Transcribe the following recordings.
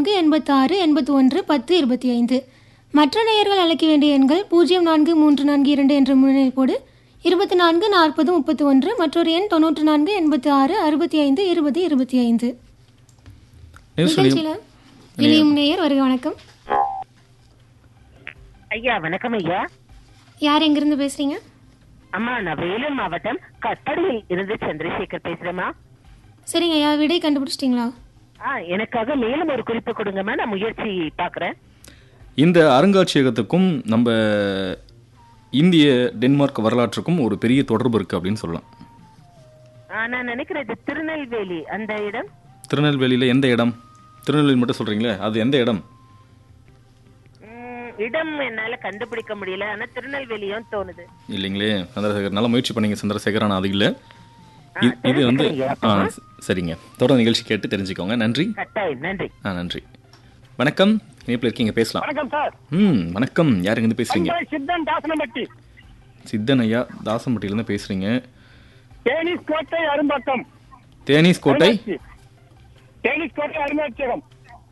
நான்கு எண்பத்தாறு எண்பத்தி ஒன்று பத்து இருபத்தி ஐந்து மற்ற நேயர்கள் அழைக்க வேண்டிய எண்கள் பூஜ்ஜியம் நான்கு மூன்று நான்கு இரண்டு என்ற முன்னிலைப்போடு இருபத்தி நான்கு நாற்பது முப்பத்தி ஒன்று மற்றொரு எண் தொண்ணூற்று நான்கு எண்பத்தி ஆறு அறுபத்தி ஐந்து இருபது இருபத்தி ஐந்து நியூஸ் சொல்லி நிகழ்ச்சியில் இணையும் நேயர் வருக வணக்கம் ஐயா வணக்கம் ஐயா யார் எங்கிருந்து பேசுறீங்க அம்மா நான் வேலூர் மாவட்டம் கட்டடியில் இருந்து சந்திரசேகர் பேசுறேம்மா சரிங்க ஐயா விடை கண்டுபிடிச்சிட்டிங்களா ஆ எனக்காக மேலும் ஒரு குறிப்பு கொடுங்கம்மா நான் முயற்சி பாக்குறேன் இந்த அருங்காட்சியகத்துக்கும் நம்ம இந்திய டென்மார்க் வரலாற்றுக்கும் ஒரு பெரிய தொடர்பு இருக்கு அப்படின்னு சொல்லலாம் ஆ, நான் நினைக்கிறேன் இது திருநெல்வேலி அந்த இடம் திருநெல்வேலியில எந்த இடம் திருநெல்வேலி மட்டும் சொல்றீங்களே அது எந்த இடம் ம், இடம் என்னால கண்டுபிடிக்க முடியல ஆனா திருநெல்வேலியும் தோணுது இல்லைங்களே சந்திரசேகர் நல்ல முயற்சி பண்ணீங்க சந்திரசேகர் ஆனால் அது இல்லை இ- இது வந்து ஆ சரிங்க தொடர் நிகழ்ச்சி கேட்டு தெரிஞ்சுக்கோங்க நன்றி கட்டாயம் நன்றி ஆ நன்றி வணக்கம் இணைப்பில் இருக்கீங்க பேசலாம் வணக்கம் சார் ம் வணக்கம் யார் இருந்து பேசுறீங்க அன்பை சித்தன் தாசனம்பட்டி சித்தன் ஐயா தாசம்பட்டியிலேருந்து பேசுறீங்க தேனிஸ் கோட்டை அரும்பாக்கம் தேனீஸ் கோட்டை அருங்காட்சி. தேனிஸ் கோட்டை அருங்காட்சியகம்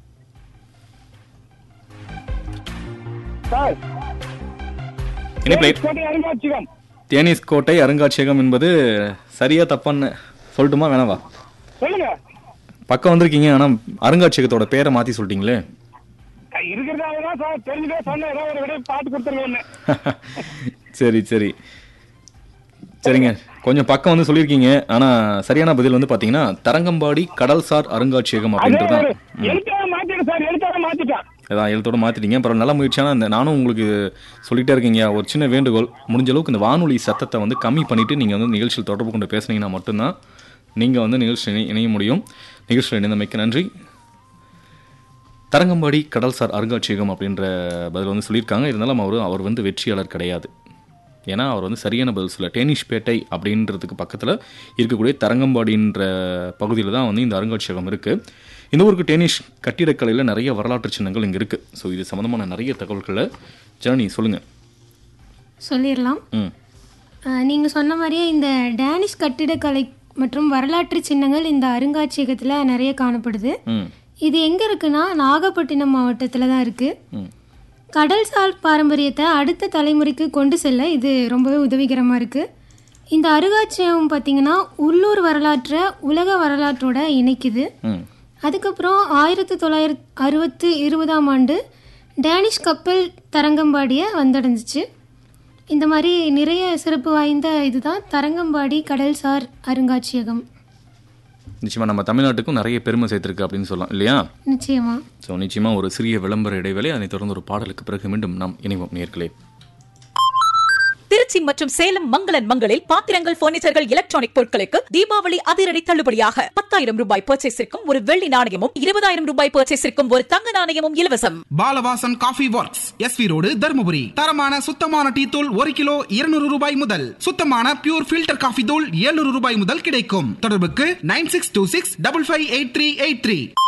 சார் இணைப்பில் தேனிஸ் கோட்டை அருங்காட்சியகம் தேனீஸ் கோட்டை அருங்காட்சியகம் என்பது சரியா தப்பான்னு சொல்லட்டுமா வேணாவா சொல்லுங்க பக்கம் வந்திருக்கீங்க ஆனால் அருங்காட்சியகத்தோட பேரை மாற்றி சொல்லிட்டீங்களே இருக்கிறதாக தான் சார் தெரிஞ்சுட்டே சொன்னேன் ஏதோ ஒரு விட பார்த்து கொடுத்துருங்க சரி சரி சரிங்க கொஞ்சம் பக்கம் வந்து சொல்லியிருக்கீங்க ஆனால் சரியான பதில் வந்து பார்த்தீங்கன்னா தரங்கம்பாடி கடல்சார் அருங்காட்சியகம் அதே அப்படின்றது ஒரு தான் எழுத்தாக மாத்திட்டேன் சார் எழுத்தாக மாத்திட்டேன் அதான் எழுத்தோட மாற்றிட்டீங்க அப்புறம் நல்ல முயற்சியான இந்த நானும் உங்களுக்கு சொல்லிட்டே இருக்கீங்க ஒரு சின்ன வேண்டுகோள் முடிஞ்ச அளவுக்கு இந்த வானொலி சத்தத்தை வந்து கம்மி பண்ணிவிட்டு நீங்கள் வந்து நிகழ்ச்சியில் தொடர்பு கொண்டு பேசுனீங்கன்னா மட்டும்தான் நீங்கள் வந்து நிகழ்ச்சியில் இணை- இணைய முடியும் நிகழ்ச்சியில் இணைந்தமைக்கு நன்றி தரங்கம்பாடி கடல்சார் அருங்காட்சியகம் அப்படின்ற பதில் வந்து சொல்லியிருக்காங்க இருந்தாலும் அவர் அவர் வந்து வெற்றியாளர் கிடையாது ஏன்னா அவர் வந்து சரியான பதில் சொல்ல டேனிஷ்பேட்டை அப்படின்றதுக்கு பக்கத்தில் இருக்கக்கூடிய தரங்கம்பாடின்ற பகுதியில் தான் வந்து இந்த அருங்காட்சியகம் இருக்குது இந்த ஊருக்கு டேனிஷ் கட்டிடக்கலையில் நிறைய வரலாற்று சின்னங்கள் இங்கே இருக்குது ஸோ இது சம்மந்தமான நிறைய தகவல்களை ஜனனி சொல்லுங்கள் சொல்லிடலாம் ம் நீங்கள் சொன்ன மாதிரியே இந்த டேனிஷ் கட்டிடக்கலை மற்றும் வரலாற்று சின்னங்கள் இந்த அருங்காட்சியகத்தில் நிறைய காணப்படுது ம் இது எங்கே இருக்குன்னா நாகப்பட்டினம் மாவட்டத்தில் தான் இருக்குது ம் கடல்சார் பாரம்பரியத்தை அடுத்த தலைமுறைக்கு கொண்டு செல்ல இது ரொம்பவே உதவிகரமாக இருக்குது இந்த அருங்காட்சியகம் பார்த்திங்கன்னா உள்ளூர் வரலாற்றை உலக வரலாற்றோட இணைக்குது ம் அதுக்கப்புறம் ஆயிரத்தி தொள்ளாயிரத்தி அறுபத்து இருபதாம் ஆண்டு டேனிஷ் கப்பல் தரங்கம்பாடியை வந்தடைஞ்சிச்சு இந்த மாதிரி நிறைய சிறப்பு வாய்ந்த இதுதான் தரங்கம்பாடி கடல்சார் அருங்காட்சியகம் நிச்சயமாக நம்ம தமிழ்நாட்டுக்கும் நிறைய பெருமை சேர்த்துருக்கு அப்படின்னு சொல்லலாம் இல்லையா நிச்சயமா ஸோ நிச்சயமாக ஒரு சிறிய விளம்பர இடைவேளை அதைத் தொடர்ந்து ஒரு பாடலுக்கு பிறகு மீண்டும் நாம் இணைவோம் நேர்களே திருச்சி மற்றும் சேலம் மங்களன் மங்களில் பாத்திரங்கள் பர்னிச்சர்கள் எலக்ட்ரானிக் பொருட்களுக்கு தீபாவளி அதிரடி தள்ளுபடியாக பத்தாயிரம் ரூபாய் பர்ச்சேஸிற்கும் ஒரு வெள்ளி நாணயமும் இருபதாயிரம் ரூபாய் பர்ச்சேஸிற்கும் ஒரு தங்க நாணயமும் இலவசம் Balavasan coffee works SV road Dharmapuri தரமான சுத்தமான டீ தூள் ஒரு கிலோ இருநூறு ரூபாய் முதல் சுத்தமான பியூர் ஃபில்டர் காஃபி தூள் 700 ரூபாய் முதல் கிடைக்கும் தொடர்புக்கு nine six two six double five eight three eight three